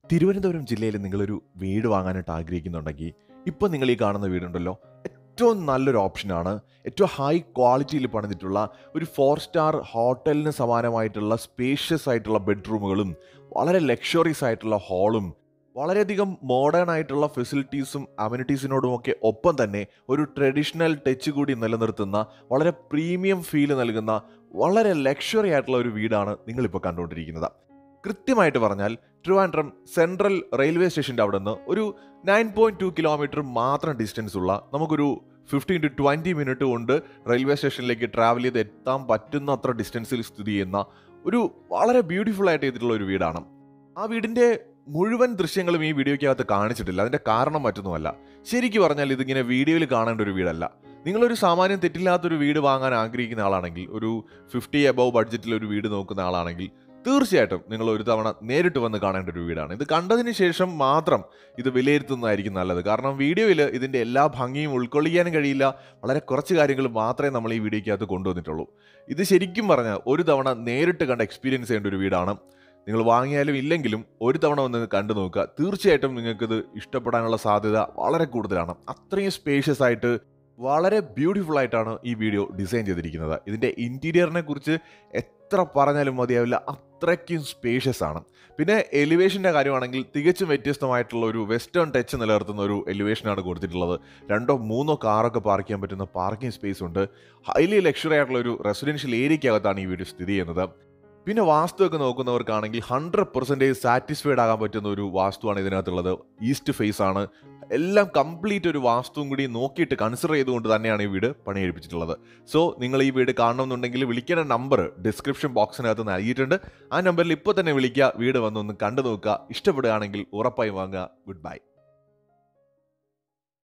തിരുവനന്തപുരം ജില്ലയിൽ നിങ്ങളൊരു വീട് വാങ്ങാനായിട്ട് ആഗ്രഹിക്കുന്നുണ്ടെങ്കിൽ ഇപ്പം നിങ്ങൾ ഈ കാണുന്ന വീടുണ്ടല്ലോ ഏറ്റവും നല്ലൊരു ഓപ്ഷനാണ് ഏറ്റവും ഹൈ ക്വാളിറ്റിയിൽ പണിതിട്ടുള്ള ഒരു ഫോർ സ്റ്റാർ ഹോട്ടലിന് സമാനമായിട്ടുള്ള സ്പേഷ്യസ് ആയിട്ടുള്ള ബെഡ്റൂമുകളും വളരെ ലക്ഷറീസ് ആയിട്ടുള്ള ഹാളും വളരെയധികം മോഡേൺ ആയിട്ടുള്ള ഫെസിലിറ്റീസും അമ്യൂണിറ്റീസിനോടുമൊക്കെ ഒപ്പം തന്നെ ഒരു ട്രഡീഷണൽ ടച്ച് കൂടി നിലനിർത്തുന്ന വളരെ പ്രീമിയം ഫീല് നൽകുന്ന വളരെ ലക്ഷറി ആയിട്ടുള്ള ഒരു വീടാണ് നിങ്ങളിപ്പോൾ കണ്ടുകൊണ്ടിരിക്കുന്നത് കൃത്യമായിട്ട് പറഞ്ഞാൽ ട്രിവാൻഡ്രം സെൻട്രൽ റെയിൽവേ സ്റ്റേഷൻ്റെ അവിടെ നിന്ന് ഒരു നയൻ പോയിന്റ് ടു കിലോമീറ്റർ മാത്രം ഡിസ്റ്റൻസ് ഉള്ള നമുക്കൊരു ഫിഫ്റ്റീൻ ടു ട്വൻറ്റി മിനിറ്റ് കൊണ്ട് റെയിൽവേ സ്റ്റേഷനിലേക്ക് ട്രാവൽ ചെയ്ത് എത്താൻ പറ്റുന്ന അത്ര ഡിസ്റ്റൻസിൽ സ്ഥിതി ചെയ്യുന്ന ഒരു വളരെ ബ്യൂട്ടിഫുൾ ആയിട്ട് ചെയ്തിട്ടുള്ള ഒരു വീടാണ് ആ വീടിൻ്റെ മുഴുവൻ ദൃശ്യങ്ങളും ഈ വീഡിയോയ്ക്കകത്ത് കാണിച്ചിട്ടില്ല അതിൻ്റെ കാരണം മറ്റൊന്നുമല്ല ശരിക്കും പറഞ്ഞാൽ ഇതിങ്ങനെ വീഡിയോയിൽ കാണേണ്ട ഒരു വീടല്ല നിങ്ങളൊരു സാമാന്യം തെറ്റില്ലാത്തൊരു വീട് വാങ്ങാൻ ആഗ്രഹിക്കുന്ന ആളാണെങ്കിൽ ഒരു ഫിഫ്റ്റി എബവ് ബഡ്ജറ്റിൽ ഒരു വീട് നോക്കുന്ന ആളാണെങ്കിൽ തീർച്ചയായിട്ടും നിങ്ങൾ ഒരു തവണ നേരിട്ട് വന്ന് കാണേണ്ട ഒരു വീടാണ് ഇത് കണ്ടതിന് ശേഷം മാത്രം ഇത് വിലയിരുത്തുന്നതായിരിക്കും നല്ലത് കാരണം വീഡിയോയിൽ ഇതിൻ്റെ എല്ലാ ഭംഗിയും ഉൾക്കൊള്ളിക്കാനും കഴിയില്ല വളരെ കുറച്ച് കാര്യങ്ങൾ മാത്രമേ നമ്മൾ ഈ വീഡിയോയ്ക്കകത്ത് കൊണ്ടുവന്നിട്ടുള്ളൂ ഇത് ശരിക്കും പറഞ്ഞാൽ ഒരു തവണ നേരിട്ട് കണ്ട് എക്സ്പീരിയൻസ് ചെയ്യേണ്ട ഒരു വീടാണ് നിങ്ങൾ വാങ്ങിയാലും ഇല്ലെങ്കിലും ഒരു തവണ ഒന്ന് കണ്ടു നോക്കുക തീർച്ചയായിട്ടും നിങ്ങൾക്കിത് ഇഷ്ടപ്പെടാനുള്ള സാധ്യത വളരെ കൂടുതലാണ് അത്രയും സ്പേഷ്യസ് ആയിട്ട് വളരെ ബ്യൂട്ടിഫുൾ ആയിട്ടാണ് ഈ വീഡിയോ ഡിസൈൻ ചെയ്തിരിക്കുന്നത് ഇതിൻ്റെ ഇൻറ്റീരിയറിനെ കുറിച്ച് എത്ര പറഞ്ഞാലും മതിയാവില്ല അത്രയ്ക്കും സ്പേഷ്യസ് ആണ് പിന്നെ എലിവേഷൻ്റെ കാര്യമാണെങ്കിൽ തികച്ചും വ്യത്യസ്തമായിട്ടുള്ള ഒരു വെസ്റ്റേൺ ടച്ച് നിലനിർത്തുന്ന ഒരു എലിവേഷനാണ് കൊടുത്തിട്ടുള്ളത് രണ്ടോ മൂന്നോ കാറൊക്കെ പാർക്ക് ചെയ്യാൻ പറ്റുന്ന പാർക്കിംഗ് സ്പേസ് ഉണ്ട് ഹൈലി ലക്ഷറി ആയിട്ടുള്ള ഒരു റെസിഡൻഷ്യൽ ഏരിയക്കകത്താണ് ഈ വീട് സ്ഥിതി ചെയ്യുന്നത് പിന്നെ വാസ്തുവൊക്കെ നോക്കുന്നവർക്കാണെങ്കിൽ ഹൺഡ്രഡ് പെർസെൻറ്റേജ് സാറ്റിസ്ഫൈഡ് ആകാൻ പറ്റുന്ന ഒരു വാസ്തുവാണ് ഇതിനകത്തുള്ളത് ഈസ്റ്റ് ഫേസ് ആണ് എല്ലാം കംപ്ലീറ്റ് ഒരു വാസ്തുവും കൂടി നോക്കിയിട്ട് കൺസിഡർ ചെയ്തുകൊണ്ട് തന്നെയാണ് ഈ വീട് പണിയെടുപ്പിച്ചിട്ടുള്ളത് സോ നിങ്ങൾ ഈ വീട് കാണണമെന്നുണ്ടെങ്കിൽ വിളിക്കേണ്ട നമ്പർ ഡിസ്ക്രിപ്ഷൻ ബോക്സിനകത്ത് നൽകിയിട്ടുണ്ട് ആ നമ്പറിൽ ഇപ്പോൾ തന്നെ വിളിക്കുക വീട് വന്നൊന്ന് കണ്ടു നോക്കുക ഇഷ്ടപ്പെടുകയാണെങ്കിൽ ഉറപ്പായി വാങ്ങുക ഗുഡ് ബൈ